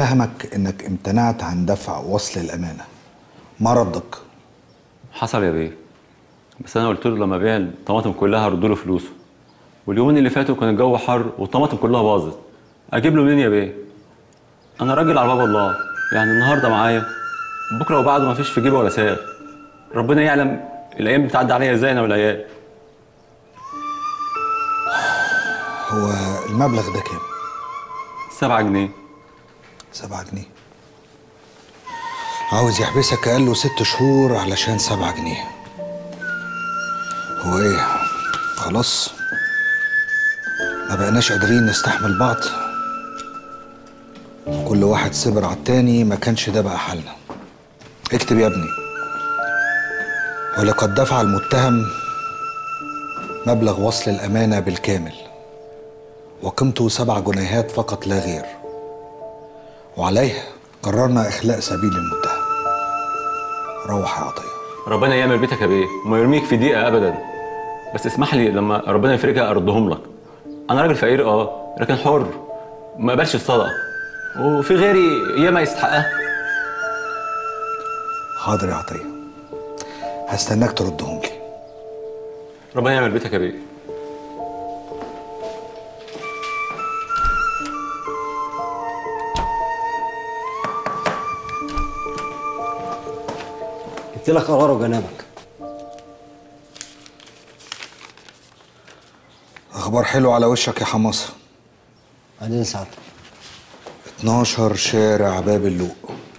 اتهمك انك امتنعت عن دفع وصل الامانه ما ردك حصل يا بيه بس انا قلت له لما ابيع الطماطم كلها هرد له فلوسه واليومين اللي فاتوا كان الجو حر والطماطم كلها باظت اجيب له منين يا بيه انا راجل على باب الله يعني النهارده معايا بكره وبعده ما فيش في جيبي ولا ساغ ربنا يعلم الايام بتعدي عليا ازاي انا والعيال هو المبلغ ده كام سبعة جنيه سبعة جنيه عاوز يحبسك اقل ست شهور علشان سبعة جنيه هو ايه خلاص ما بقناش قادرين نستحمل بعض كل واحد صبر على التاني ما كانش ده بقى حالنا اكتب يا ابني ولقد دفع المتهم مبلغ وصل الأمانة بالكامل وقيمته سبع جنيهات فقط لا غير وعليها قررنا إخلاء سبيل المتهم روح يا عطية ربنا يعمل بيتك يا بيه وما يرميك في دقيقه ابدا بس اسمح لي لما ربنا يفرجها اردهم لك انا راجل فقير اه لكن حر ما اقبلش الصدقه وفي غيري ياما يستحقها حاضر يا عطية هستناك تردهم لي ربنا يعمل بيتك يا بيه جبت لك قرار وجنابك أخبار حلو على وشك يا حماصة بعدين ساعتك 12 شارع باب اللوق